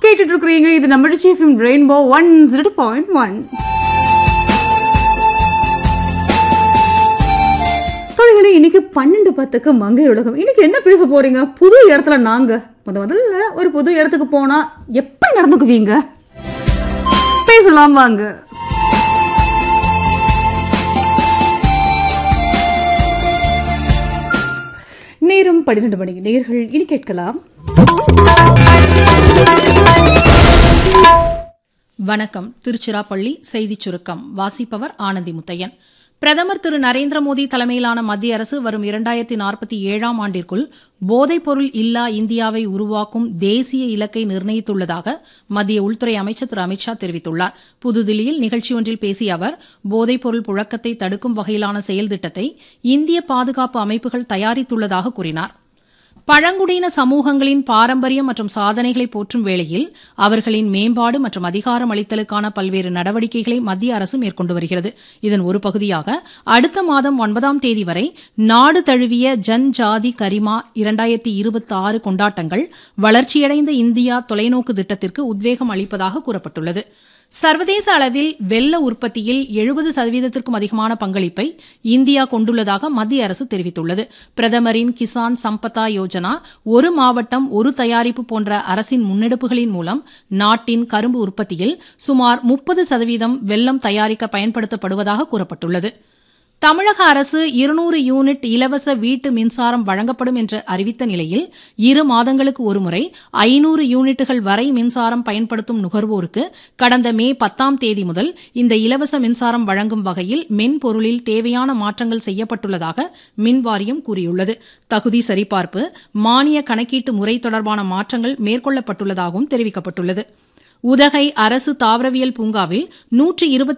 கேட்டுட்டு இருக்கிறீங்க இது நம்ம chief rainbow one zero point one தொழில்களே இன்னைக்கு பன்னெண்டு பத்துக்கு மங்கை உலகம் இன்னைக்கு என்ன பேச போறீங்க புது இடத்துல நாங்க முத முதல்ல ஒரு புது இடத்துக்கு போனா எப்படி நடந்துக்குவீங்க பேசலாம் வாங்க நேரம் பன்னிரண்டு மணிக்கு நேர்கள் இனி கேட்கலாம் வணக்கம் திருச்சிராப்பள்ளி செய்திச் சுருக்கம் வாசிப்பவர் ஆனந்தி முத்தையன் பிரதமர் திரு நரேந்திர மோடி தலைமையிலான மத்திய அரசு வரும் இரண்டாயிரத்தி நாற்பத்தி ஏழாம் ஆண்டிற்குள் போதைப்பொருள் இல்லா இந்தியாவை உருவாக்கும் தேசிய இலக்கை நிர்ணயித்துள்ளதாக மத்திய உள்துறை அமைச்சர் திரு அமித்ஷா தெரிவித்துள்ளார் புதுதில்லியில் நிகழ்ச்சி ஒன்றில் பேசிய அவர் போதைப்பொருள் புழக்கத்தை தடுக்கும் வகையிலான செயல் திட்டத்தை இந்திய பாதுகாப்பு அமைப்புகள் தயாரித்துள்ளதாக கூறினார் பழங்குடியின சமூகங்களின் பாரம்பரியம் மற்றும் சாதனைகளை போற்றும் வேளையில் அவர்களின் மேம்பாடு மற்றும் அதிகாரம் அளித்தலுக்கான பல்வேறு நடவடிக்கைகளை மத்திய அரசு மேற்கொண்டு வருகிறது இதன் ஒரு பகுதியாக அடுத்த மாதம் ஒன்பதாம் தேதி வரை நாடு தழுவிய ஜன் ஜாதி கரிமா இரண்டாயிரத்தி இருபத்தி ஆறு கொண்டாட்டங்கள் வளர்ச்சியடைந்த இந்தியா தொலைநோக்கு திட்டத்திற்கு உத்வேகம் அளிப்பதாக கூறப்பட்டுள்ளது சர்வதேச அளவில் வெள்ள உற்பத்தியில் எழுபது சதவீதத்திற்கும் அதிகமான பங்களிப்பை இந்தியா கொண்டுள்ளதாக மத்திய அரசு தெரிவித்துள்ளது பிரதமரின் கிசான் சம்பதா யோஜனா ஒரு மாவட்டம் ஒரு தயாரிப்பு போன்ற அரசின் முன்னெடுப்புகளின் மூலம் நாட்டின் கரும்பு உற்பத்தியில் சுமார் முப்பது சதவீதம் வெல்லம் தயாரிக்க பயன்படுத்தப்படுவதாக கூறப்பட்டுள்ளது தமிழக அரசு இருநூறு யூனிட் இலவச வீட்டு மின்சாரம் வழங்கப்படும் என்று அறிவித்த நிலையில் இரு மாதங்களுக்கு ஒருமுறை ஐநூறு யூனிட்டுகள் வரை மின்சாரம் பயன்படுத்தும் நுகர்வோருக்கு கடந்த மே பத்தாம் தேதி முதல் இந்த இலவச மின்சாரம் வழங்கும் வகையில் மென்பொருளில் தேவையான மாற்றங்கள் செய்யப்பட்டுள்ளதாக மின்வாரியம் கூறியுள்ளது தகுதி சரிபார்ப்பு மானிய கணக்கீட்டு முறை தொடர்பான மாற்றங்கள் மேற்கொள்ளப்பட்டுள்ளதாகவும் தெரிவிக்கப்பட்டுள்ளது உதகை அரசு தாவரவியல் பூங்காவில் நூற்று